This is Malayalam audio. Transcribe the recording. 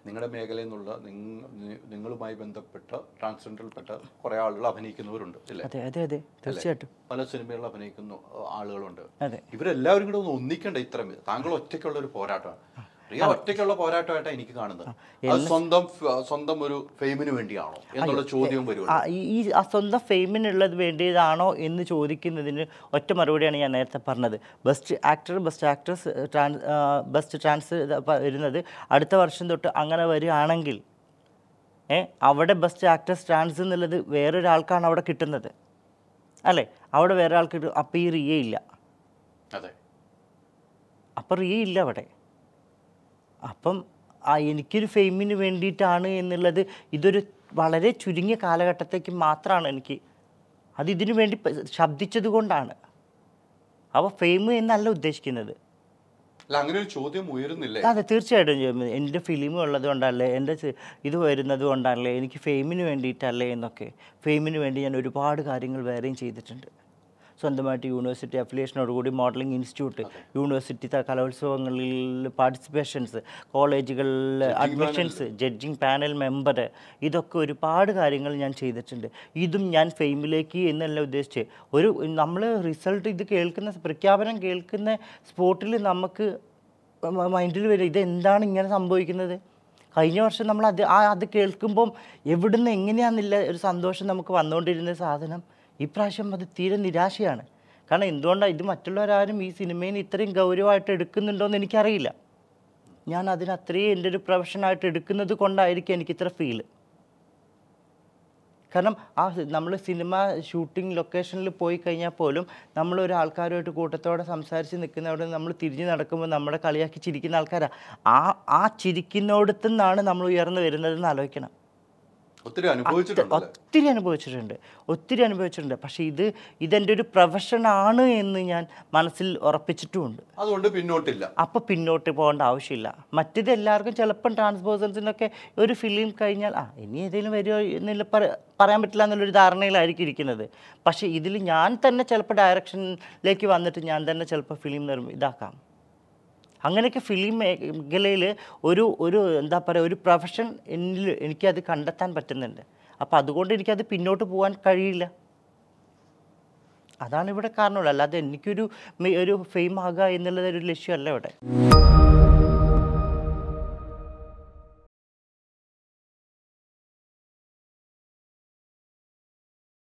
നിങ്ങളുടെ മേഖലയിൽ നിന്നുള്ള നിങ്ങ- നി- നിങ്ങളുമായി ബന്ധപ്പെട്ട ട്രാൻസ്ജെൻഡറിൽപ്പെട്ട കുറേ ആളുകൾ അഭിനയിക്കുന്നവരുണ്ട് അല്ലേ അതെ അതെ അതെ തീർച്ചയായിട്ടും പല സിനിമകളിൽ അഭിനയിക്കുന്ന ആ, ആളുകളുണ്ട് അതെ ഇവരെല്ലാവരും കൂടെ ഒന്ന് ഒന്നിക്കണ്ട ഇത്രയും താങ്കൾ ഒറ്റയ്ക്കുള്ള ഒരു പോരാട്ടമാണ് റിയ ഒറ്റയ്ക്കുള്ള പോരാട്ടമായിട്ടാണ് എനിക്ക് കാണുന്നത് അത് സ്വന്തം ഫ- സ്വന്തം ഒരു ഫെയിമിന് വേണ്ടിയാണോ എന്നുള്ള ചോദ്യം വരും ആ, ഈ ഈ ആ സ്വന്തം ഫെയിമിനുള്ളത് വേണ്ടിയതാണോ എന്ന് ചോദിക്കുന്നതിന് ഒറ്റ മറുപടിയാണ് ഞാൻ നേരത്തെ പറഞ്ഞത് best actor best actress trance best trance വരുന്നത് അടുത്ത വർഷം തൊട്ട് അങ്ങനെ വരികയാണെങ്കിൽ ഏ അവിടെ ബെസ്റ്റ് ആക്ടേഴ്സ് ട്രാൻസ് എന്നുള്ളത് വേറൊരാൾക്കാണ് അവിടെ കിട്ടുന്നത് അല്ലേ അവിടെ വേറെ ആൾക്ക് കിട്ടും അപ്പം ഈ റിയ ഇല്ല അതെ അപ്പം റിയ ഇല്ല അവിടെ അപ്പം ആ എനിക്കൊരു ഫെയിമിന് വേണ്ടിയിട്ടാണ് എന്നുള്ളത് ഇതൊരു വളരെ ചുരുങ്ങിയ കാലഘട്ടത്തേക്ക് മാത്രമാണ് എനിക്ക് അത് ഇതിനു വേണ്ടി പ- ശബ്ദിച്ചത് കൊണ്ടാണ് അപ്പോൾ ഫെയിം എന്നല്ല ഉദ്ദേശിക്കുന്നത് അല്ല അങ്ങനെ ഒരു ചോദ്യം ഉയരുന്നില്ലേ അതെ തീർച്ചയായിട്ടും ജെ- എൻ്റെ ഫിലിം ഉള്ളത് കൊണ്ടല്ലേ എൻ്റെ സി- ഇത് വരുന്നത് കൊണ്ടല്ലേ എനിക്ക് ഫെയിമിന് വേണ്ടിയിട്ടല്ലേ എന്നൊക്കെ ഫെയിമിന് വേണ്ടി ഞാൻ ഒരുപാട് കാര്യങ്ങൾ വേറെയും ചെയ്തിട്ടുണ്ട് സ്വന്തമായിട്ട് യൂണിവേഴ്സിറ്റി അഫിലിയേഷനോടുകൂടി മോഡലിംഗ് ഇൻസ്റ്റിറ്റ്യൂട്ട് യൂണിവേഴ്സിറ്റി ത- കലോത്സവങ്ങളിൽ പാർട്ടിസിപ്പേഷൻസ് കോളേജുകളിൽ അഡ്മിഷൻസ് ജഡ്ജിങ് പാനൽ മെമ്പർ ഇതൊക്കെ ഒരുപാട് കാര്യങ്ങൾ ഞാൻ ചെയ്തിട്ടുണ്ട് ഇതും ഞാൻ ഫെയിമിലേക്ക് എന്നല്ല ഉദ്ദേശിച്ച് ഒരു നമ്മൾ റിസൾട്ട് ഇത് കേൾക്കുന്ന പ്രഖ്യാപനം കേൾക്കുന്ന സ്പോട്ടിൽ നമുക്ക് മൈൻഡിൽ വരും ഇതെന്താണ് ഇങ്ങനെ സംഭവിക്കുന്നത് കഴിഞ്ഞ വർഷം നമ്മൾ അത് ആ അത് കേൾക്കുമ്പം എവിടുന്ന് എങ്ങനെയാണെന്നില്ല ഒരു സന്തോഷം നമുക്ക് വന്നുകൊണ്ടിരുന്ന സാധനം ഇപ്രാവശ്യം അത് തീരെ നിരാശയാണ് കാരണം എന്തുകൊണ്ടാണ് ഇത് മറ്റുള്ളവരാരും ഈ സിനിമയിൽ ഇത്രയും ഗൗരവമായിട്ട് എടുക്കുന്നുണ്ടോ എന്ന് എനിക്കറിയില്ല ഞാൻ അതിന് അത്രയും എൻ്റെ ഒരു പ്രൊഫഷനായിട്ട് എടുക്കുന്നത് കൊണ്ടായിരിക്കും എനിക്ക് ഇത്ര ഫീല് കാരണം ആ നമ്മൾ സിനിമ ഷൂട്ടിംഗ് ലൊക്കേഷനിൽ പോയി കഴിഞ്ഞാൽ പോലും നമ്മൾ ഒരു ആൾക്കാരുമായിട്ട് കൂട്ടത്തോടെ സംസാരിച്ച് നിൽക്കുന്നവിടെ നമ്മൾ തിരിഞ്ഞ് നടക്കുമ്പോൾ നമ്മളെ കളിയാക്കി ചിരിക്കുന്ന ആൾക്കാരാണ് ആ ആ ചിരിക്കുന്നിടത്തു നിന്നാണ് നമ്മൾ ഉയർന്നു വരുന്നതെന്ന് ആലോചിക്കണം ഒത്തിരി അനുഭവിച്ചിട്ടുണ്ടല്ലേ ഒത്തിരി അനുഭവിച്ചിട്ടുണ്ട് ഒത്തിരി അനുഭവിച്ചിട്ടുണ്ട് പക്ഷേ ഇത് ഇതെൻ്റെ ഒരു പ്രൊഫഷനാണ് എന്ന് ഞാൻ മനസ്സിൽ ഉറപ്പിച്ചിട്ടുമുണ്ട് അതുകൊണ്ട് പിന്നോട്ടില്ല അപ്പോൾ പിന്നോട്ട് പോകേണ്ട ആവശ്യമില്ല മറ്റേത് എല്ലാവർക്കും ചിലപ്പം ട്രാൻസ്പോസേഴ്സിനൊക്കെ ഒരു ഫിലിം കഴിഞ്ഞാൽ ആ ഇനി ഏതെങ്കിലും വരുമോ എന്നുള്ള പറ- പറയാൻ പറ്റില്ല എന്നുള്ളൊരു ധാരണയിലായിരിക്കും ഇരിക്കുന്നത് പക്ഷേ ഇതിൽ ഞാൻ തന്നെ ചിലപ്പോൾ ഡയറക്ഷനിലേക്ക് വന്നിട്ട് ഞാൻ തന്നെ ചിലപ്പോൾ ഫിലിം നിർമ്മി ഇതാക്കാം അങ്ങനെയൊക്കെ ഫിലിം മേഖലയിൽ ഒരു ഒരു എന്താ പറയുക ഒരു പ്രൊഫഷൻ എന്നിൽ എനിക്കത് കണ്ടെത്താൻ പറ്റുന്നുണ്ട് അപ്പോൾ അതുകൊണ്ട് എനിക്കത് പിന്നോട്ട് പോകാൻ കഴിയില്ല അതാണ് ഇവിടെ കാരണമുള്ളത് അല്ലാതെ എനിക്കൊരു മെ- ഒരു ഫെയിം ആകുക എന്നുള്ളത് ഒരു ലക്ഷ്യമല്ല ഇവിടെ